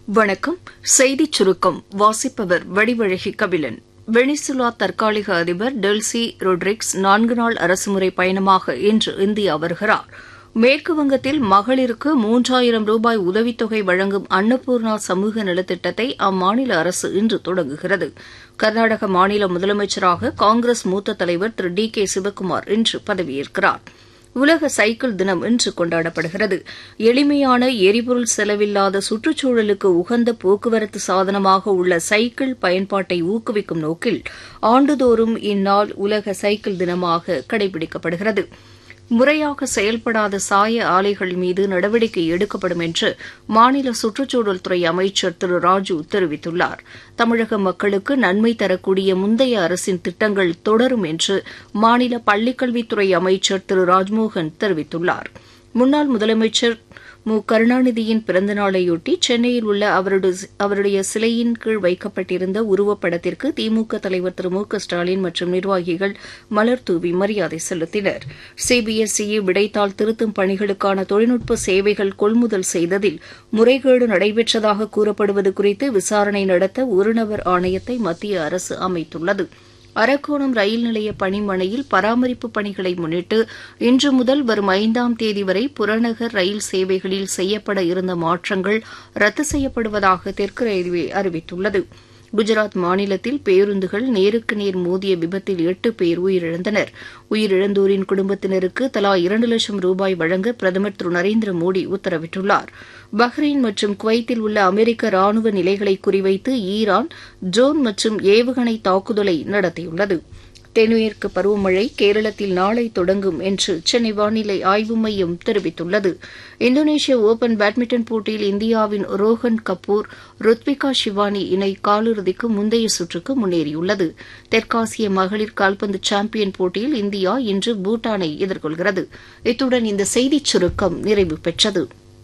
வணக்கம் செய்திச் சுருக்கம் வாசிப்பவர் வடிவழகி கபிலன் வெனிசுலா தற்காலிக அதிபர் டெல்சி ரொட்ரிக்ஸ் நான்கு நாள் அரசுமுறை பயணமாக இன்று இந்தியா வருகிறார் மேற்குவங்கத்தில் மகளிருக்கு மூன்றாயிரம் ரூபாய் உதவித்தொகை வழங்கும் அன்னபூர்ணா சமூக நலத்திட்டத்தை அம்மாநில அரசு இன்று தொடங்குகிறது கர்நாடக மாநில முதலமைச்சராக காங்கிரஸ் மூத்த தலைவர் திரு டி கே சிவக்குமார் இன்று பதவியேற்கிறாா் உலக சைக்கிள் தினம் இன்று கொண்டாடப்படுகிறது எளிமையான எரிபொருள் செலவில்லாத சுற்றுச்சூழலுக்கு உகந்த போக்குவரத்து சாதனமாக உள்ள சைக்கிள் பயன்பாட்டை ஊக்குவிக்கும் நோக்கில் ஆண்டுதோறும் இந்நாள் உலக சைக்கிள் தினமாக கடைபிடிக்கப்படுகிறது முறையாக செயல்படாத சாய ஆலைகள் மீது நடவடிக்கை எடுக்கப்படும் என்று மாநில சுற்றுச்சூழல் துறை அமைச்சர் திரு ராஜு தெரிவித்துள்ளார் தமிழக மக்களுக்கு நன்மை தரக்கூடிய முந்தைய அரசின் திட்டங்கள் தொடரும் என்று மாநில பள்ளிக்கல்வித்துறை அமைச்சர் திரு ராஜ்மோகன் தெரிவித்துள்ளார் முன்னாள் முதலமைச்சர் மு கருணாநிதியின் பிறந்தநாளையொட்டி சென்னையில் உள்ள அவருடைய சிலையின் கீழ் வைக்கப்பட்டிருந்த உருவப்படத்திற்கு திமுக தலைவர் திரு மு க ஸ்டாலின் மற்றும் நிர்வாகிகள் மலர்தூவி மரியாதை செலுத்தினர் சிபிஎஸ்இ விடைத்தாள் திருத்தும் பணிகளுக்கான தொழில்நுட்ப சேவைகள் கொள்முதல் செய்ததில் முறைகேடு நடைபெற்றதாக கூறப்படுவது குறித்து விசாரணை நடத்த ஒருநபர் ஆணையத்தை மத்திய அரசு அமைத்துள்ளது அரக்கோணம் ரயில் நிலைய பணிமனையில் பராமரிப்பு பணிகளை முன்னிட்டு இன்று முதல் வரும் ஐந்தாம் தேதி வரை புறநகர் ரயில் சேவைகளில் செய்யப்பட இருந்த மாற்றங்கள் ரத்து செய்யப்படுவதாக தெற்கு ரயில்வே அறிவித்துள்ளது குஜராத் மாநிலத்தில் பேருந்துகள் நேருக்கு நேர் மோதிய விபத்தில் எட்டு பேர் உயிரிழந்தனர் உயிரிழந்தோரின் குடும்பத்தினருக்கு தலா இரண்டு லட்சம் ரூபாய் வழங்க பிரதமர் திரு நரேந்திர மோடி உத்தரவிட்டுள்ளார் பஹ்ரைன் மற்றும் குவைத்தில் உள்ள அமெரிக்க ராணுவ நிலைகளை குறிவைத்து ஈரான் ட்ரோன் மற்றும் ஏவுகணை தாக்குதலை நடத்தியுள்ளது தென்மேற்கு பருவமழை கேரளத்தில் நாளை தொடங்கும் என்று சென்னை வானிலை ஆய்வு மையம் தெரிவித்துள்ளது இந்தோனேஷிய ஒபன் பேட்மிண்டன் போட்டியில் இந்தியாவின் ரோஹன் கபூர் ருத்விகா ஷிவானி இணை காலிறுதிக்கு முந்தைய சுற்றுக்கு முன்னேறியுள்ளது தெற்காசிய மகளிர் கால்பந்து சாம்பியன் போட்டியில் இந்தியா இன்று பூட்டானை எதிர்கொள்கிறது இத்துடன் இந்த செய்திச் சுருக்கம் நிறைவு பெற்றது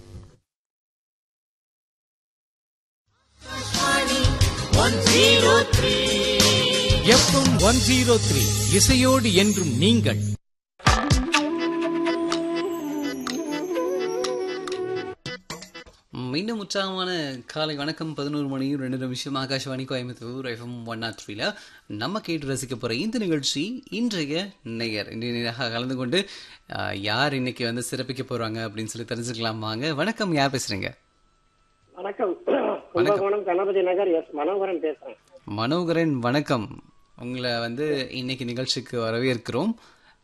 எஃப்எம் ஒன் ஜீரோ த்ரீ இசையோடு என்றும் நீங்கள் மீண்டும் உற்சாகமான காலை வணக்கம் பதினோரு மணியும் ரெண்டு நிமிஷம் Akashvani Coimbatore FM one nought த்ரீல நம்ம கேட்டு ரசிக்க போகிற இந்த நிகழ்ச்சி இன்றைய நேயர் இன்றைய நேராக கலந்து கொண்டு ஆஹ், யார் இன்னைக்கு வந்து சிறப்பிக்க போகிறாங்க அப்படின்னு சொல்லி தெரிஞ்சுக்கலாம் வாங்க வணக்கம் யார் பேசுகிறீங்க வணக்கம் கும்பகோணம் கணபதி நகர் எஸ் மனோகரன் பேசுறேன் மனோகரன் வணக்கம் உங்களை வந்து இன்னைக்கு நிகழ்ச்சிக்கு வரவேற்கிறோம்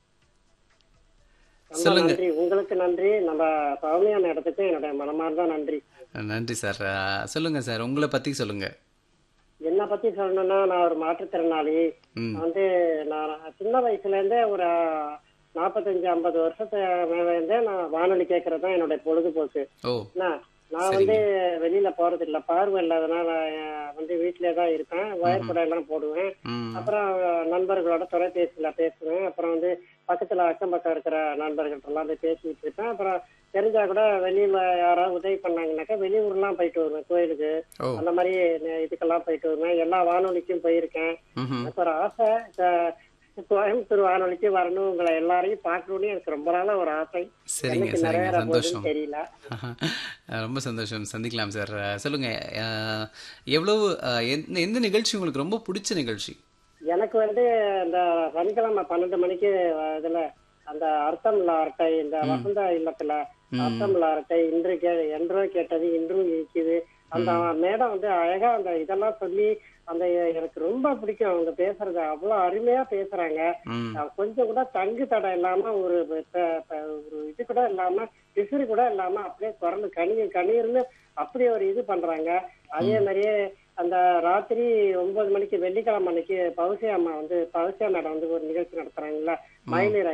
ரொம்ப சொல்லுங்க நன்றி உங்களுக்கு நன்றி நம்ம பழமையான இடத்துக்கு என்னுடைய மனமார்ந்த நன்றி நன்றி சார் ஆஹ், சொல்லுங்க சார் உங்களை பற்றி சொல்லுங்க என்ன பத்தி சொல்லணும்னா நான் ஒரு மாற்றுத்திறனாளி ம். நான் வந்து நான் சின்ன வயசுல இருந்தே ஒரு நாற்பத்தஞ்சு ஐம்பது வருஷத்து மேல இருந்தே நான் வானொலி கேட்கறது தான் என்னுடைய பொழுதுபோக்கு ஓ என்ன நான் வந்து வெளியில போறது இல்ல பார்வை இல்லாதனால அஹ், வந்து வீட்டிலே தான் இருப்பேன் ஒயர் கூட எல்லாம் போடுவேன் ம் அப்புறம் நண்பர்களோட தொலைபேசியில பேசுவேன் அப்புறம் வந்து பக்கத்துல அக்கம் பக்கம் இருக்கிற நண்பர்கள்ட்ட எல்லாம் போய் பேசிட்டு இருப்பேன் அப்புறம் தெரிஞ்சா கூட வெளியில யாராவது உதவி பண்ணாங்கன்னாக்கா வெளியூர்லாம் போயிட்டு வருவேன் கோயிலுக்கு ஓ அந்த மாதிரி நே- இதுக்கெல்லாம் போயிட்டு வருவேன் எல்லா வானொலிக்கும் போயிருக்கேன் ம் எனக்கு ஒரு ஆசை அஹ், கோயம்புத்தூர் வானொலிக்கு வரணும் உங்களை எல்லாரையும் பார்க்கணும்னு எனக்கு ரொம்ப நாளா ஒரு ஆசை சரிங்க எனக்கு சரிங்க நிறைவேற சந்தோஷம் போகுதுன்னு தெரியல ரொம்ப சந்தோஷம் சந்திக்கலாம் சார் அஹ் சொல்லுங்க அஹ் எவ்வளவு அஹ் எந்த எந்த நிகழ்ச்சி உங்களுக்கு ரொம்ப பிடிச்ச நிகழ்ச்சி எனக்கு வந்து இந்த சனிக்கிழமை பன்னெண்டு மணிக்கு அஹ், இதுல அந்த அர்த்தம் இல்ல அரட்டை இந்த வசந்த இல்லத்துல அர்த்தம் இல்ல அரட்டை இன்று கே என்றோ கேட்டது இன்றும் இருக்குது அந்த மேடம் வந்து அழகா அந்த இதெல்லாம் சொல்லி அந்த எனக்கு ரொம்ப பிடிக்கும் அவங்க பேசுறது அவ்வளவு அருமையா பேசுறாங்க ம் அஹ், கொஞ்சம் கூட தங்கு தடை இல்லாம ஒரு ப- ப- ஒரு இது கூட இல்லாம விசிறு கூட இல்லாம அப்படியே திறந்து கணி கணீர்னு அப்படி ஒரு இது பண்றாங்க அதே மாதிரியே அந்த ராத்திரி ஒன்பது மணிக்கு வெள்ளிக்கிழமை அன்னைக்கு பவுசியா அம்மா வந்து பவுசியா மேடம் வந்து ஒரு நிகழ்ச்சி நடத்துறாங்கல்ல மயிலிற